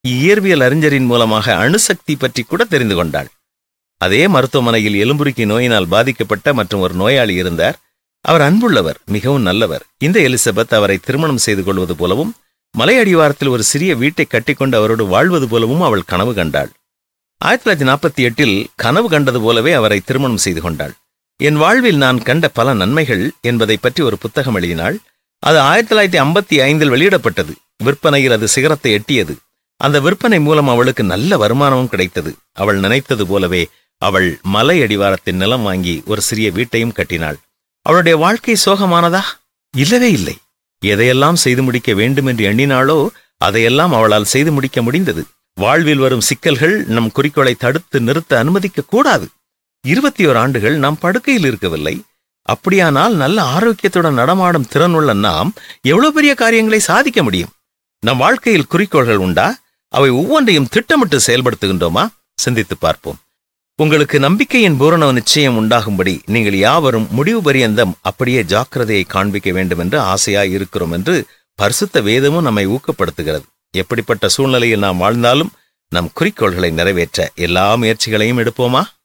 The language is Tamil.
இயற்பியல் அறிஞரின் மூலமாக அணுசக்தி பற்றி கூட தெரிந்து கொண்டாள் அதே மருத்துவமனையில் எலும்புருக்கி நோயினால் பாதிக்கப்பட்ட மற்றும் ஒரு நோயாளி இருந்தார் அவர் அன்புள்ளவர் மிகவும் நல்லவர் இந்த எலிசபெத் அவரை திருமணம் செய்து கொள்வது போலவும் மலை அடிவாரத்தில் ஒரு சிறிய வீட்டை கட்டிக்கொண்டு அவரோடு வாழ்வது போலவும் அவள் கனவு கண்டாள் ஆயிரத்தி தொள்ளாயிரத்தி நாற்பத்தி எட்டில் கனவு கண்டது போலவே அவரை திருமணம் செய்து கொண்டாள் என் வாழ்வில் நான் கண்ட பல நன்மைகள் என்பதை பற்றி ஒரு புத்தகம் எழுதினாள் அது ஆயிரத்தி தொள்ளாயிரத்தி ஐம்பத்தி ஐந்தில் வெளியிடப்பட்டது விற்பனையில் அது சிகரத்தை எட்டியது அந்த விற்பனை மூலம் அவளுக்கு நல்ல வருமானமும் கிடைத்தது அவள் நினைத்தது போலவே அவள் மலை அடிவாரத்தின் நிலம் வாங்கி ஒரு சிறிய வீட்டையும் கட்டினாள் அவளுடைய வாழ்க்கை சோகமானதா இல்லவே இல்லை எதையெல்லாம் செய்து முடிக்க வேண்டும் என்று எண்ணினாளோ அதையெல்லாம் அவளால் செய்து முடிக்க முடிந்தது வாழ்வில் வரும் சிக்கல்கள் நம் குறிக்கோளை தடுத்து நிறுத்த அனுமதிக்க கூடாது இருபத்தி ஓர் ஆண்டுகள் நாம் படுக்கையில் இருக்கவில்லை அப்படியானால் நல்ல ஆரோக்கியத்துடன் நடமாடும் திறனுள்ள நாம் எவ்வளவு பெரிய காரியங்களை சாதிக்க முடியும் நம் வாழ்க்கையில் குறிக்கோள்கள் உண்டா அவை ஒவ்வொன்றையும் திட்டமிட்டு செயல்படுத்துகின்றோமா சிந்தித்து பார்ப்போம் உங்களுக்கு நம்பிக்கையின் பூரண நிச்சயம் உண்டாகும்படி நீங்கள் யாவரும் முடிவு பரியந்தம் அப்படியே ஜாக்கிரதையை காண்பிக்க வேண்டும் என்று ஆசையாய் இருக்கிறோம் என்று பரிசுத்த வேதமும் நம்மை ஊக்கப்படுத்துகிறது எப்படிப்பட்ட சூழ்நிலையில் நாம் வாழ்ந்தாலும் நம் குறிக்கோள்களை நிறைவேற்ற எல்லா முயற்சிகளையும் எடுப்போமா